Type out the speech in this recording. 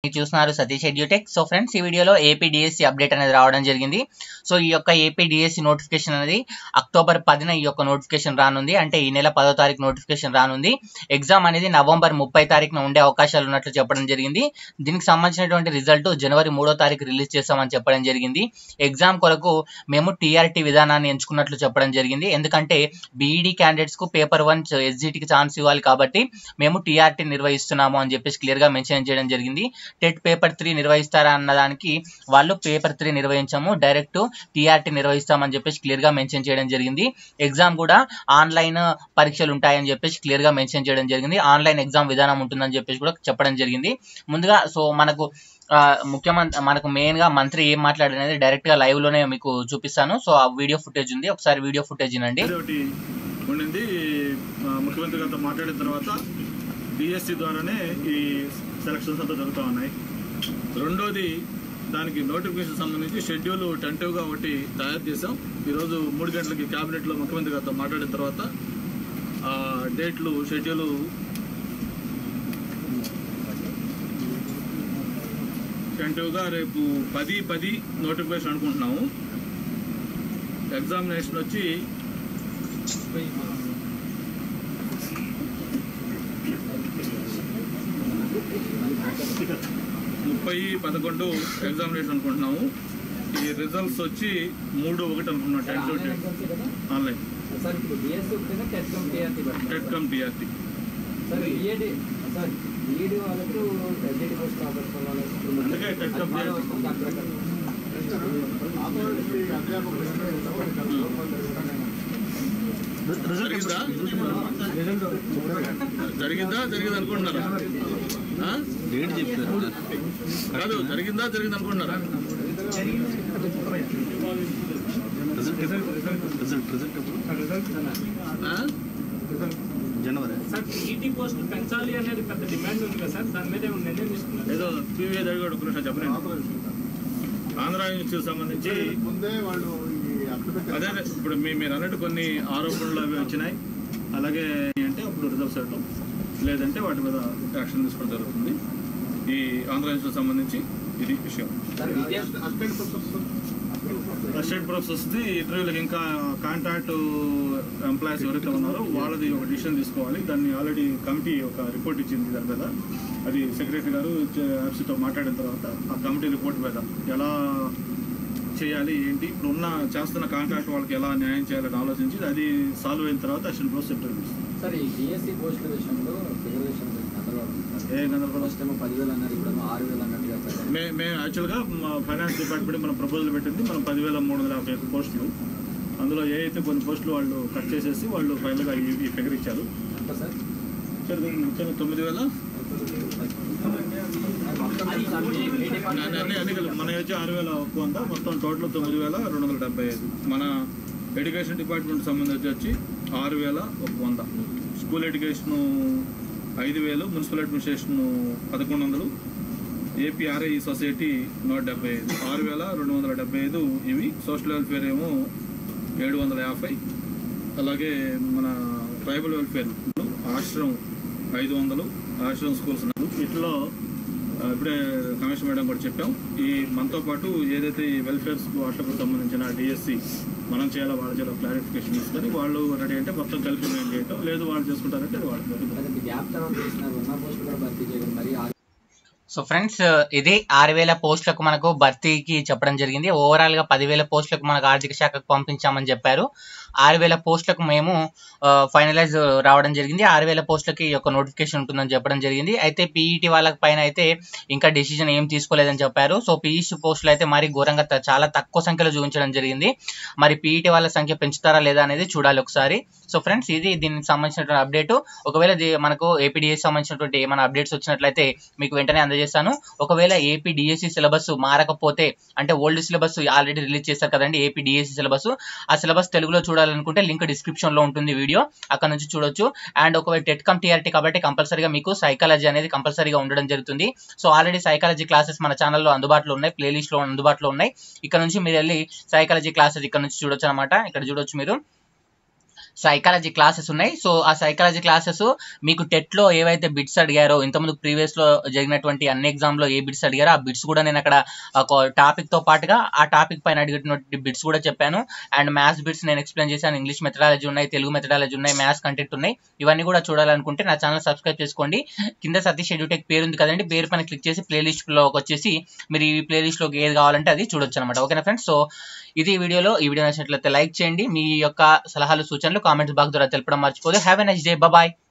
మీరు చూస్తున్నారు Satish edutech so friends ఈ వీడియోలో ఏపీ డిఎస్సి అప్డేట్ అనేది రావడం జరిగింది సో ఈ యొక్క ఏపీ డిఎస్సి నోటిఫికేషన్ అనేది అక్టోబర్ పదిన ఈ యొక్క నోటిఫికేషన్ రానుంది అంటే ఈ నెల పదో తారీఖు నోటిఫికేషన్ రానుంది ఎగ్జామ్ అనేది నవంబర్ ముప్పై తారీఖున ఉండే అవకాశాలు ఉన్నట్లు చెప్పడం జరిగింది దీనికి సంబంధించినటువంటి రిజల్ట్ జనవరి మూడో తారీఖు రిలీజ్ చేస్తామని చెప్పడం జరిగింది ఎగ్జామ్ కొరకు మేము టీఆర్టీ విధానాన్ని ఎంచుకున్నట్లు చెప్పడం జరిగింది ఎందుకంటే బీఈడి క్యాండిడేట్స్ కు పేపర్ వన్ ఎస్జిటికి ఛాన్స్ ఇవ్వాలి కాబట్టి మేము టీఆర్టీ నిర్వహిస్తున్నాము అని చెప్పేసి క్లియర్ గా మెన్షన్ చేయడం జరిగింది టెట్ పేపర్ త్రీ నిర్వహిస్తారా అన్నదానికి వాళ్ళు పేపర్ త్రీ నిర్వహించాము డైరెక్ట్ టీఆర్టీ నిర్వహిస్తామని చెప్పేసి క్లియర్ గా మెన్షన్ చేయడం జరిగింది ఎగ్జామ్ కూడా ఆన్లైన్ పరీక్షలు ఉంటాయని చెప్పేసి క్లియర్ గా మెన్షన్ చేయడం జరిగింది ఆన్లైన్ ఎగ్జామ్ విధానం ఉంటుందని చెప్పేసి కూడా చెప్పడం జరిగింది ముందుగా సో మనకు ఆ, ముఖ్యమంత్రి మనకు మెయిన్ గా మంత్రి ఏం మాట్లాడినది డైరెక్ట్ గా లైవ్ లోనే మీకు చూపిస్తాను సో ఆ వీడియో ఫుటేజ్ ఉంది ఒకసారి వీడియో ఫుటేజ్ వినండి ఇది ఒకటి ఉండింది ఆ, ముఖ్యమంత్రి గారితో మాట్లాడిన తర్వాత డిఎస్సి ద్వారానే ఈ సెలక్షన్స్ అంతా జరుగుతూ ఉన్నాయి రెండోది దానికి నోటిఫికేషన్ సంబంధించి షెడ్యూల్ టెంటివ్గా ఒకటి తయారు చేసాం ఈరోజు మూడు గంటలకి క్యాబినెట్లో ముఖ్యమంత్రి గారితో మాట్లాడిన తర్వాత ఆ డేట్లు షెడ్యూల్ టెంటివ్గా రేపు పది పది నోటిఫికేషన్ అనుకుంటున్నాము ఎగ్జామినేషన్ వచ్చి ముప్పై పదకొండు ఎగ్జామినేషన్ అనుకుంటున్నాము ఈ రిజల్ట్స్ వచ్చి మూడు ఒకటి అనుకుంటున్నాం ten to ten online sir ఇప్పుడు బిఎస్సీ ఉంటేనే టెట్ కమ్ టీఆర్టీ టెట్ పెడతారు కమ్ టీఆర్టీ సార్ ఈఏడి సార్ ఈఏడి వాళ్ళకు ఎస్జిటి పోస్ట్ కాబట్టి వాళ్ళకు అందుకే టెట్ కమ్ అది టీఆర్టీ వస్తుంది అక్కడ జరిగిందా జరిగిందా జరిగింది అనుకుంటున్నారా ఆ? డేట్ చెప్పారు కాదు జరిగిందా జరిగింది అనుకుంటున్నారా రిజల్ట్ రిజల్ట్ రిజల్ట్ ఎప్పుడు ఆ? జనవరి సార్ ఈటీ పోస్ట్ పెంచాలి అనేది పెద్ద డిమాండ్ ఉంది కదా సార్ దాని మీద ఏమైనా నిర్ణయం తీసుకున్నారు ఏదో పీవీఏ జరిగాడు ఒక నిమిషం చెప్పలేదు ఆంధ్ర యూనివర్సిటీకి సంబంధించి ముందే వాళ్ళు ఈ అప్లికేషన్ అదే అదే, ఇప్పుడు మీ మీరు అన్నట్టు కొన్ని ఆరోపణలు అవి వచ్చినాయి అలాగే అంటే అప్పుడు రిజర్వ్ చేయడం లేదంటే వాటి మీద యాక్షన్ తీసుకోవడం జరుగుతుంది ఈ ఆంధ్ర యూనివర్సిటీకి సంబంధించి ఇది విషయం సార్ విద్యా అసిస్టెంట్ ప్రొఫెసర్ స్టేట్ ప్రాసెస్ది ఇంటర్వ్యూలకు ఇంకా కాంటాక్ట్ ఎంప్లాయీస్ ఎవరైతే ఉన్నారో వాళ్ళది ఒక డిసిషన్ తీసుకోవాలి దాన్ని ఆల్రెడీ కమిటీ ఒక రిపోర్ట్ ఇచ్చింది దాని మీద అది సెక్రటరీ గారు ఎఫ్సీతో మాట్లాడిన తర్వాత ఆ కమిటీ రిపోర్ట్ మీద ఎలా చేయాలి ఏంటి ఇప్పుడు ఉన్న చేస్తున్న కాంట్రాక్ట్ వాళ్ళకి ఎలా న్యాయం చేయాలని ఆలోచించి అది సాల్వ్ అయిన తర్వాత అసిస్టెంట్ ప్రాసెస్ ఇంటర్వ్యూ ఇస్తుంది సార్ ఈ డిఎస్సీ పోస్టుల విషయంలో రిజర్వేషన్ గందరగోళం ఉంది సార్ ఏ గందరగోళం ఫస్ట్ ఏమో పదివేలు అన్నారు ఇప్పుడు ఏమో ఆరు వేలు అన్నట్టుగా సార్ మే మేము యాక్చువల్గా మా ఫైనాన్స్ డిపార్ట్మెంట్ మనం ప్రపోజల్ పెట్టింది మనం పదివేల మూడు వందల యాభై ఐదు పోస్టులు అందులో ఏ అయితే కొన్ని పోస్టులు వాళ్ళు కట్ చేసేసి వాళ్ళు ఫైనల్గా ఈ ఈ ఫిగర్ ఇచ్చారు ఎంత సార్ సరే ముఖ్యంగా తొమ్మిది వేల మొత్తం సార్ మీ మీ డిపార్ట్మెంట్ అన్ని అన్ని కలిపి మన వచ్చి ఆరు వేల ఒక్క వంద మొత్తం టోటల్ తొమ్మిది వేల రెండు వందల డెబ్బై ఐదు మన ఎడ్యుకేషన్ డిపార్ట్మెంట్ సంబంధించి వచ్చి ఆరు వేల ఒక వంద స్కూల్ ఎడ్యుకేషను ఐదు వేలు మున్సిపల్ అడ్మినిస్ట్రేషన్ పదకొండు వందలు ఏపీఆర్ఐ సొసైటీ నూట డెబ్బై ఐదు ఆరు వేల రెండు వందల డెబ్బై ఐదు ఇవి సోషల్ వెల్ఫేర్ ఏమో ఏడు వందల యాభై అలాగే మన ట్రైబల్ వెల్ఫేర్ ఆశ్రమం ఐదు వందలు ఆశ్రమం స్కూల్స్ ఉన్నారు వీటిలో ఆ, ఇప్పుడే కమిషన్ మేడం కూడా చెప్పాం ఈ మనతో పాటు ఏదైతే ఈ వెల్ఫేర్స్ వాటికి సంబంధించిన డిఎస్సి మనం చేయాలో వాళ్ళు చేయాలో క్లారిఫికేషన్ తీసుకొని వాళ్ళు రెడీ అంటే మొత్తం కలిపి మేము చేయటం లేదు వాళ్ళు చేసుకుంటారంటే అది వాళ్ళు అదే గ్యాప్ తర్వాత చేసినారు ఉన్న పోస్టులు కూడా భర్తీ చేయడం మరి ఆ సో ఫ్రెండ్స్ ఇది ఆరు వేల పోస్టులకు మనకు భర్తీకి చెప్పడం జరిగింది ఓవరాల్ గా పదివేల పోస్టులకు మనకు ఆర్థిక శాఖకు పంపించామని చెప్పారు ఆరు వేల పోస్టులకు మేము ఫైనలైజ్ రావడం జరిగింది ఆరు వేల పోస్టులకి ఈ యొక్క నోటిఫికేషన్ ఉంటుందని చెప్పడం జరిగింది అయితే పీఈటీ వాళ్ళకి పైన అయితే ఇంకా డిసిజన్ ఏం తీసుకోలేదని చెప్పారు సో పీఈసీ పోస్టులు అయితే మరి ఘోరంగా త- చాలా తక్కువ సంఖ్యలో చూపించడం జరిగింది మరి పీఈటీ వాళ్ళ సంఖ్య పెంచుతారా లేదా అనేది చూడాలి ఒకసారి సో ఫ్రెండ్స్ ఇది దీనికి సంబంధించినటువంటి అప్డేట్ ఒకవేళ ఇది మనకు ఏపీడిఎస్ సంబంధించినటువంటి ఏమైనా అప్డేట్స్ వచ్చినట్లయితే మీకు వెంటనే అందజేస్తాను ఒకవేళ ఏపీ డిఎస్సి సిలబస్ మారకపోతే అంటే ఓల్డ్ సిలబస్ ఆల్రెడీ రిలీజ్ చేశారు కదండి ఏపీ డిఎస్సి సిలబస్ ఆ సిలబస్ తెలుగులో చూడాలనుకుంటే లింక్ డిస్క్రిప్షన్ లో ఉంటుంది వీడియో అక్కడ నుంచి చూడొచ్చు అండ్ ఒకవేళ టెట్ కమ్ టీఆర్టీ కాబట్టి కంపల్సరీగా మీకు సైకాలజీ అనేది కంపల్సరీగా ఉండడం జరుగుతుంది సో ఆల్రెడీ సైకాలజీ క్లాసెస్ మన ఛానల్లో అందుబాటులో ఉన్నాయి ప్లేలిస్ట్ లో అందుబాటులో ఉన్నాయి ఇక్కడ నుంచి మీరు వెళ్ళి సైకాలజీ క్లాసెస్ ఇక్కడ నుంచి చూడొచ్చు అనమాట ఇక్కడ చూడొచ్చు మీరు సైకాలజీ క్లాసెస్ ఉన్నాయి సో ఆ సైకాలజీ క్లాసెస్ మీకు టెట్ లో ఏవైతే బిట్స్ అడిగారో ఇంతకుముందు ప్రీవియస్ లో జరిగినటువంటి అన్ని ఎగ్జామ్ లో ఏ బిట్స్ అడిగారో ఆ బిట్స్ కూడా నేను అక్కడ ఒక టాపిక్ తో పాటుగా ఆ టాపిక్ పైన అడిగినటువంటి బిట్స్ కూడా చెప్పాను అండ్ మ్యాథ్స్ బిట్స్ నేను ఎక్స్ప్లెయిన్ చేశాను ఇంగ్లీష్ మెథడాలజీ ఉన్నాయి తెలుగు మెథడాలజీ ఉన్నాయి మ్యాథ్స్ కంటెంట్ ఉన్నాయి ఇవన్నీ కూడా చూడాలనుకుంటే నా ఛానల్ సబ్స్క్రైబ్ చేసుకోండి కింద సతీష్ ఎడ్యూటెక్ పేరు ఉంది కదండి పేరు పైన క్లిక్ చేసి ప్లేలిస్ట్ లోకి వచ్చేసి మీరు ఈ ప్లేలిస్ట్ లోకి ఏది కావాలంటే అది చూడొచ్చు అనమాట ఓకేనా ఫ్రెండ్స్ సో ఇది ఈ వీడియోలో ఈ వీడియో నచ్చినట్లయితే లైక్ చేయండి మీ యొక్క సలహాలు సూచనలు కామెంట్స్ బాక్స్ ద్వారా తెలపడం మర్చిపోదు have a nice day bye